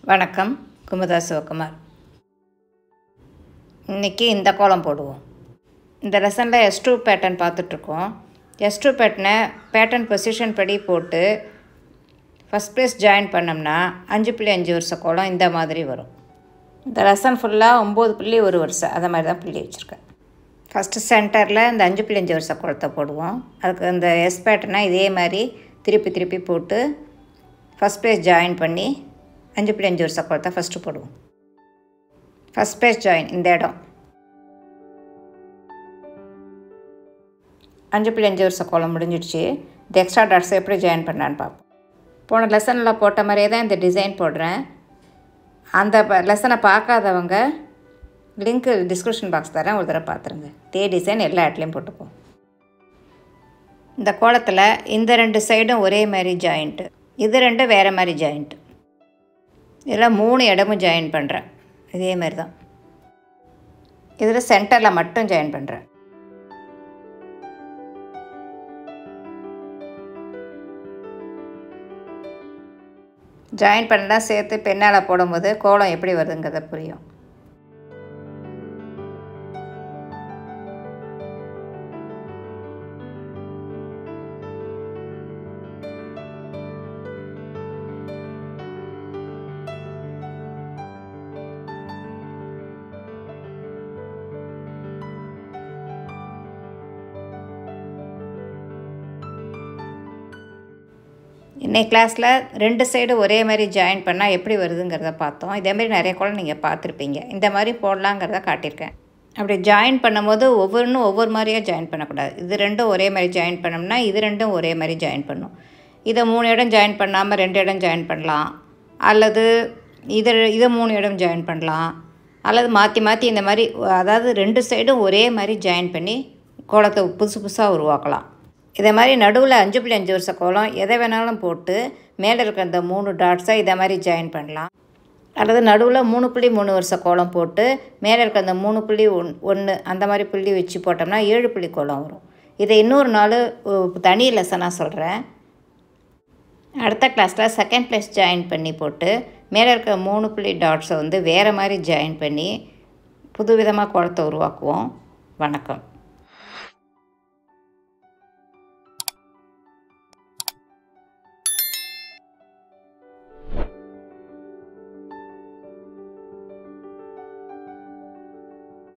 வணக்கம் குமுதா சிவகுமார் இன்றைக்கி இந்த கோலம் போடுவோம் இந்த லெசனில் எஸ் டூ பேட்டர்ன் பார்த்துட்ருக்கோம் எஸ் டூ பேட்டர்னை பேட்டர்ன் பொசிஷன் படி போட்டு ஃபஸ்ட் ப்ளேஸ் ஜாயின் பண்ணோம்னா அஞ்சு புள்ளி அஞ்சு வருஷ கோலம் இந்த மாதிரி வரும் இந்த லெசன் ஃபுல்லாக ஒம்பது புள்ளி ஒரு வருஷம் அதை மாதிரி தான் புள்ளி வச்சுருக்கேன் ஃபஸ்ட்டு சென்டரில் இந்த அஞ்சு புள்ளி அஞ்சு வருஷ கோலத்தை போடுவோம் அதுக்கு இந்த எஸ் பேட்டர்னை இதே மாதிரி திருப்பி திருப்பி போட்டு ஃபஸ்ட் ப்ளேஸ் ஜாயின் பண்ணி அஞ்சு புள்ளி அஞ்சு வருஷ கோலத்தை ஃபஸ்ட்டு போடுவோம் ஃபஸ்ட் ப்ளேஸ் ஜாயின் இந்த இடம் அஞ்சு புள்ளி அஞ்சு வருஷ கோலம் முடிஞ்சிடுச்சு இந்த எக்ஸ்ட்ரா டாட்ஸை எப்படி ஜாயின் பண்ணான்னு பார்ப்போம் போன லெசனில் போட்ட மாதிரியே தான் இந்த டிசைன் போடுறேன் அந்த லெசனை பார்க்காதவங்க லிங்க்கு டிஸ்கிரிப்ஷன் பாக்ஸ் தரேன் ஒரு தடவை பார்த்துருங்க இதே டிசைன் எல்லா இடத்துலையும் போட்டுப்போம் இந்த கோலத்தில் இந்த ரெண்டு சைடும் ஒரே மாதிரி ஜாயிண்ட்டு இது ரெண்டும் வேறு மாதிரி ஜாயிண்ட்டு இதில் மூணு இடமும் ஜாயின் பண்ணுறேன் இதே மாதிரி தான் இதில் சென்டரில் மட்டும் ஜாயின் பண்ணுறேன் ஜாயின் பண்ணலாம் சேர்த்து பெண்ணால் போடும்போது கோலம் எப்படி வருதுங்கிறத புரியும் இன்னைக்கு கிளாஸில் ரெண்டு சைடு ஒரே மாதிரி ஜாயின் பண்ணால் எப்படி வருதுங்கிறத பார்த்தோம் இதேமாரி நிறைய கூட நீங்கள் பார்த்துருப்பீங்க இந்த மாதிரி போடலாங்கிறத காட்டியிருக்கேன் அப்படி ஜாயின் பண்ணும்போது ஒவ்வொன்றும் ஒவ்வொரு மாதிரியாக ஜாயின் பண்ணக்கூடாது இது ரெண்டும் ஒரே மாதிரி ஜாயின் பண்ணோம்னா இது ரெண்டும் ஒரே மாதிரி ஜாயின் பண்ணும் இதை மூணு இடம் ஜாயின் பண்ணாமல் ரெண்டு இடம் ஜாயின் பண்ணலாம் அல்லது இதை இதை மூணு இடம் ஜாயின் பண்ணலாம் அல்லது மாற்றி மாற்றி இந்த மாதிரி அதாவது ரெண்டு சைடும் ஒரே மாதிரி ஜாயின் பண்ணி கோலத்தை புதுசு புதுசாக உருவாக்கலாம் இதே மாதிரி நடுவில் அஞ்சு புள்ளி அஞ்சு வருஷ கோலம் எதை வேணாலும் போட்டு மேலே இருக்க அந்த மூணு டாட்ஸை இதை மாதிரி ஜாயின் பண்ணலாம் அல்லது நடுவில் மூணு புள்ளி மூணு வருஷ கோலம் போட்டு மேலே இருக்க அந்த மூணு புள்ளி ஒன் ஒன்று அந்த மாதிரி புள்ளி வச்சு போட்டோம்னா ஏழு புள்ளி கோலம் வரும் இதை இன்னொரு நாள் தனி லெசனாக சொல்கிறேன் அடுத்த கிளாஸில் செகண்ட் ப்ளேஸ் ஜாயின் பண்ணி போட்டு மேலே இருக்க மூணு புள்ளி டாட்ஸை வந்து வேறு மாதிரி ஜாயின் பண்ணி புதுவிதமாக கோலத்தை உருவாக்குவோம் வணக்கம்